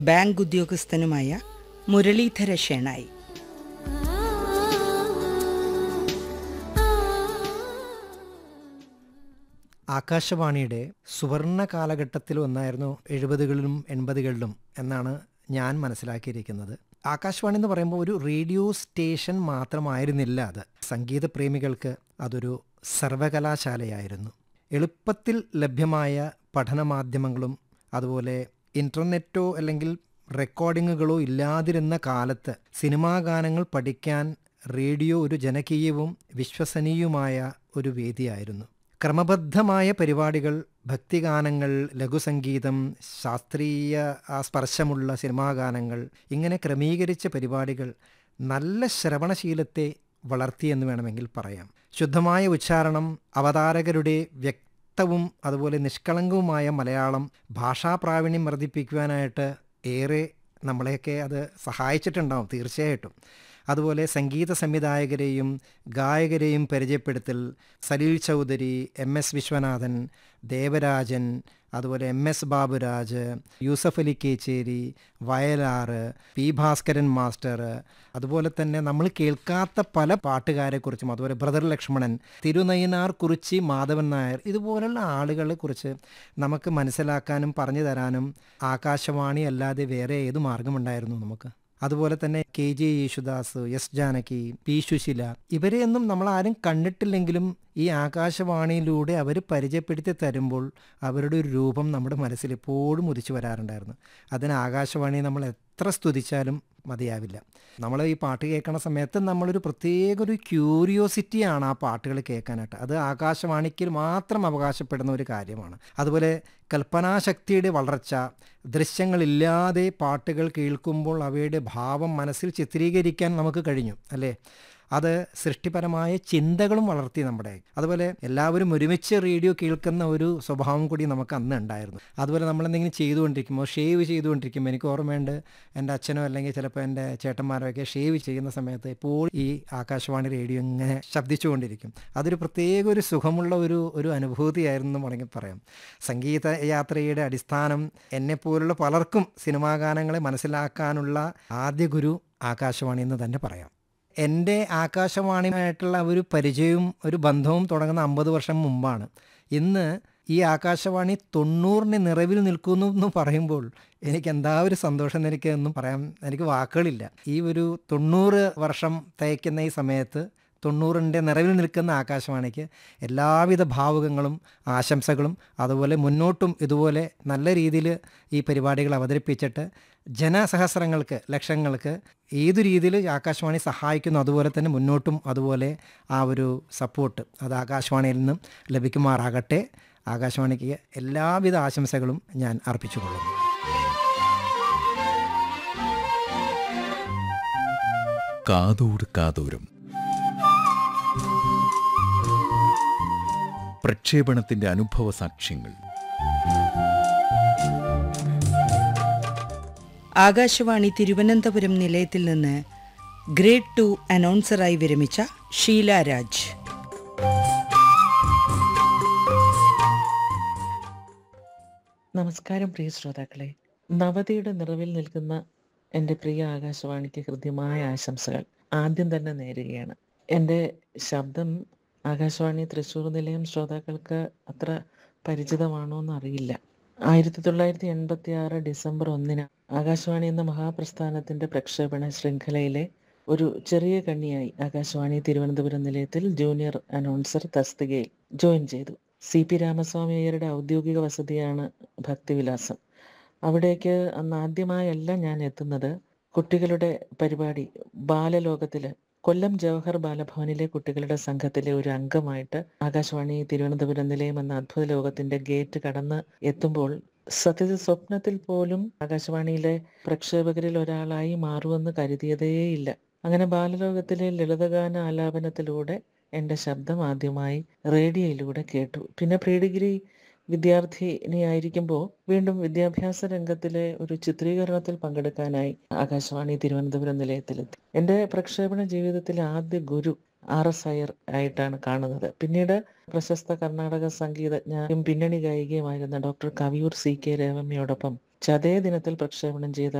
bank ഉദ്യോഗസ്ഥനുമായ Muralidhara Shenoy ആകാശവാണിയുടെ സുവർണ കാലഘട്ടത്തിൽ ഒന്നായിരുന്നു എഴുപതുകളിലും എൺപതുകളിലും എന്നാണ് ഞാൻ മനസ്സിലാക്കിയിരിക്കുന്നത് ആകാശവാണി എന്ന് പറയുമ്പോൾ ഒരു റേഡിയോ സ്റ്റേഷൻ മാത്രമായിരുന്നില്ല അത് സംഗീത പ്രേമികൾക്ക് അതൊരു സർവകലാശാലയായിരുന്നു എളുപ്പത്തിൽ ലഭ്യമായ പഠനമാധ്യമങ്ങളും അതുപോലെ ഇൻ്റർനെറ്റോ അല്ലെങ്കിൽ റെക്കോർഡിങ്ങുകളോ ഇല്ലാതിരുന്ന കാലത്ത് സിനിമാ ഗാനങ്ങൾ പഠിക്കാൻ റേഡിയോ ഒരു ജനകീയവും വിശ്വസനീയവുമായ ഒരു വേദിയായിരുന്നു ക്രമബദ്ധമായ പരിപാടികൾ ഭക്തിഗാനങ്ങൾ ലഘുസംഗീതം ശാസ്ത്രീയ ആ സ്പർശമുള്ള സിനിമാ ഗാനങ്ങൾ ഇങ്ങനെ ക്രമീകരിച്ച പരിപാടികൾ നല്ല ശ്രവണശീലത്തെ വളർത്തിയെന്ന് വേണമെങ്കിൽ പറയാം ശുദ്ധമായ ഉച്ചാരണം അവതാരകരുടെ വ്യക്തവും അതുപോലെ നിഷ്കളങ്കവുമായ മലയാളം ഭാഷാപ്രാവീണ്യം വർദ്ധിപ്പിക്കുവാനായിട്ട് ഏറെ നമ്മളെയൊക്കെ അത് സഹായിച്ചിട്ടുണ്ടാവും തീർച്ചയായിട്ടും അതുപോലെ സംഗീത സംവിധായകരെയും ഗായകരെയും പരിചയപ്പെടുത്തൽ സലീൽ ചൗധരി എം എസ് വിശ്വനാഥൻ ദേവരാജൻ അതുപോലെ M S Baburaj Yusuf Ali Kecheri Vayalar P Bhaskaran master അതുപോലെ തന്നെ നമ്മൾ കേൾക്കാത്ത പല പാട്ടുകാരെക്കുറിച്ചും അതുപോലെ ബ്രദർ ലക്ഷ്മണൻ തിരുനയ്യനാർ കുറിച്ചി മാധവൻ നായർ ഇതുപോലുള്ള ആളുകളെ കുറിച്ച് നമുക്ക് മനസ്സിലാക്കാനും പറഞ്ഞു തരാനും ആകാശവാണി അല്ലാതെ വേറെ ഏത് മാർഗമുണ്ടായിരുന്നു നമുക്ക് അതുപോലെ തന്നെ K J Yesudas S Janaki P Susheela ഇവരെയൊന്നും നമ്മൾ ആരും കണ്ടിട്ടില്ലെങ്കിലും ഈ ആകാശവാണിയിലൂടെ അവർ പരിചയപ്പെടുത്തി തരുമ്പോൾ അവരുടെ ഒരു രൂപം നമ്മുടെ മനസ്സിൽ എപ്പോഴും ഉദിച്ചു വരാറുണ്ടായിരുന്നു അതിന് ആകാശവാണി നമ്മൾ എത്ര സ്തുതിച്ചാലും മതിയാവില്ല നമ്മൾ ഈ പാട്ട് കേൾക്കണ സമയത്ത് നമ്മളൊരു പ്രത്യേക ഒരു ക്യൂരിയോസിറ്റിയാണ് ആ പാട്ടുകൾ കേൾക്കാനായിട്ട് അത് ആകാശവാണിക്ക് മാത്രം അവകാശപ്പെടുന്ന ഒരു കാര്യമാണ് അതുപോലെ കൽപ്പനാശക്തിയുടെ വളർച്ച ദൃശ്യങ്ങളില്ലാതെ പാട്ടുകൾ കേൾക്കുമ്പോൾ അവയുടെ ഭാവം മനസ്സിൽ ചിത്രീകരിക്കാൻ നമുക്ക് കഴിഞ്ഞു അല്ലേ അത് സൃഷ്ടിപരമായ ചിന്തകളും വളർത്തി നമ്മുടെ അതുപോലെ എല്ലാവരും ഒരുമിച്ച് റേഡിയോ കേൾക്കുന്ന ഒരു സ്വഭാവം കൂടി നമുക്ക് അന്ന് ഉണ്ടായിരുന്നു അതുപോലെ നമ്മൾ എന്തെങ്കിലും ചെയ്തുകൊണ്ടിരിക്കുമ്പോൾ ഷേവ് ചെയ്തുകൊണ്ടിരിക്കുമ്പോൾ എനിക്ക് ഓർമ്മയുണ്ട് എൻ്റെ അച്ഛനോ അല്ലെങ്കിൽ ചിലപ്പോൾ എൻ്റെ ചേട്ടന്മാരോ ഒക്കെ ഷേവ് ചെയ്യുന്ന സമയത്ത് ഇപ്പോൾ ഈ ആകാശവാണി റേഡിയോ ഇങ്ങനെ ശബ്ദിച്ചുകൊണ്ടിരിക്കും അതൊരു പ്രത്യേക ഒരു സുഖമുള്ള ഒരു ഒരു അനുഭൂതിയായിരുന്നു എന്ന് വേണമെങ്കിൽ പറയാം സംഗീത യാത്രയുടെ അടിസ്ഥാനം എന്നെപ്പോലുള്ള പലർക്കും സിനിമാ ഗാനങ്ങളെ മനസ്സിലാക്കാനുള്ള ആദ്യ ഗുരു ആകാശവാണി എന്ന് തന്നെ പറയാം എൻ്റെ ആകാശവാണിയുമായിട്ടുള്ള ഒരു പരിചയവും ഒരു ബന്ധവും തുടങ്ങുന്ന അമ്പത് വർഷം മുമ്പാണ് ഇന്ന് ഈ ആകാശവാണി തൊണ്ണൂറിന് നിറവിൽ നിൽക്കുന്നു എന്ന് പറയുമ്പോൾ എനിക്ക് എന്താ ഒരു സന്തോഷം എനിക്ക് ഒന്നും പറയാൻ എനിക്ക് വാക്കുകളില്ല ഈ ഒരു തൊണ്ണൂറ് വർഷം തയ്ക്കുന്ന ഈ സമയത്ത് തൊണ്ണൂറിൻ്റെ നിറവിൽ നിൽക്കുന്ന ആകാശവാണിക്ക് എല്ലാവിധ ഭാവുകങ്ങളും ആശംസകളും അതുപോലെ മുന്നോട്ടും ഇതുപോലെ നല്ല രീതിയിൽ ഈ പരിപാടികൾ അവതരിപ്പിച്ചിട്ട് ജനസഹസ്രങ്ങൾക്ക് ലക്ഷങ്ങൾക്ക് ഏതു രീതിയിൽ ആകാശവാണി സഹായിക്കുന്നു അതുപോലെ തന്നെ മുന്നോട്ടും അതുപോലെ ആ ഒരു സപ്പോർട്ട് അത് ആകാശവാണിയിൽ നിന്നും ലഭിക്കുമാറാകട്ടെ ആകാശവാണിക്ക് എല്ലാവിധ ആശംസകളും ഞാൻ അർപ്പിച്ചുകൊള്ളുന്നു കാതോട് കാതോരം പ്രക്ഷേപണത്തിന്റെ അനുഭവ സാക്ഷ്യങ്ങൾ ആകാശവാണി തിരുവനന്തപുരം നിലയത്തിൽ നിന്ന് ഗ്രേഡ് ടു അനൗൺസറായി വിരമിച്ച ഷീല രാജ് നമസ്കാരം പ്രിയ ശ്രോതാക്കളെ നവതിയുടെ നിറവിൽ നിൽക്കുന്ന എൻ്റെ പ്രിയ ആകാശവാണിക്ക് ഹൃദ്യമായ ആശംസകൾ ആദ്യം തന്നെ നേരുകയാണ് എൻ്റെ ശബ്ദം ആകാശവാണി തൃശ്ശൂർ നിലയം ശ്രോതാക്കൾക്ക് അത്ര പരിചിതമാണോ എന്ന് അറിയില്ല ആയിരത്തി തൊള്ളായിരത്തി എൺപത്തി ആറ് ഡിസംബർ ഒന്നിന് ആകാശവാണി എന്ന മഹാപ്രസ്ഥാനത്തിൻ്റെ പ്രക്ഷേപണ ശൃംഖലയിലെ ഒരു ചെറിയ കണ്ണിയായി ആകാശവാണി തിരുവനന്തപുരം നിലയത്തിൽ ജൂനിയർ അനൗൺസർ തസ്തികയിൽ ജോയിൻ ചെയ്തു സി പി രാമസ്വാമി അയ്യരുടെ ഔദ്യോഗിക വസതിയാണ് ഭക്തിവിലാസം അവിടേക്ക് അന്ന് ആദ്യമായല്ല ഞാൻ എത്തുന്നത് കുട്ടികളുടെ പരിപാടി ബാലലോകത്തില് കൊല്ലം ജവഹർ ബാലഭവനിലെ കുട്ടികളുടെ സംഘത്തിലെ ഒരു അംഗമായിട്ട് ആകാശവാണി തിരുവനന്തപുരം നിലയം എന്ന അദ്ഭുത ലോകത്തിന്റെ ഗേറ്റ് കടന്ന് എത്തുമ്പോൾ സത്യത്തിൽ സ്വപ്നത്തിൽ പോലും ആകാശവാണിയിലെ പ്രക്ഷേപകരിൽ ഒരാളായി മാറുമെന്ന് കരുതിയതേയില്ല അങ്ങനെ ബാലലോകത്തിലെ ലളിതഗാന ആലാപനത്തിലൂടെ എൻ്റെ ശബ്ദം ആദ്യമായി റേഡിയോയിലൂടെ കേട്ടു പിന്നെ പ്രീ ഡിഗ്രി വിദ്യാർത്ഥിനിയായിരിക്കുമ്പോൾ വീണ്ടും വിദ്യാഭ്യാസ രംഗത്തിലെ ഒരു ചിത്രീകരണത്തിൽ പങ്കെടുക്കാനായി ആകാശവാണി തിരുവനന്തപുരം നിലയത്തിലെത്തി എൻ്റെ പ്രക്ഷേപണ ജീവിതത്തിലെ ആദ്യ ഗുരു ആർ എസ് അയ്യർ ആയിട്ടാണ് കാണുന്നത് പിന്നീട് പ്രശസ്ത കർണാടക സംഗീതജ്ഞയും പിന്നണി ഗായികയുമായിരുന്ന ഡോക്ടർ കവിയൂർ സി കെ രേവമ്മയോടൊപ്പം ചതയ ദിനത്തിൽ പ്രക്ഷേപണം ചെയ്ത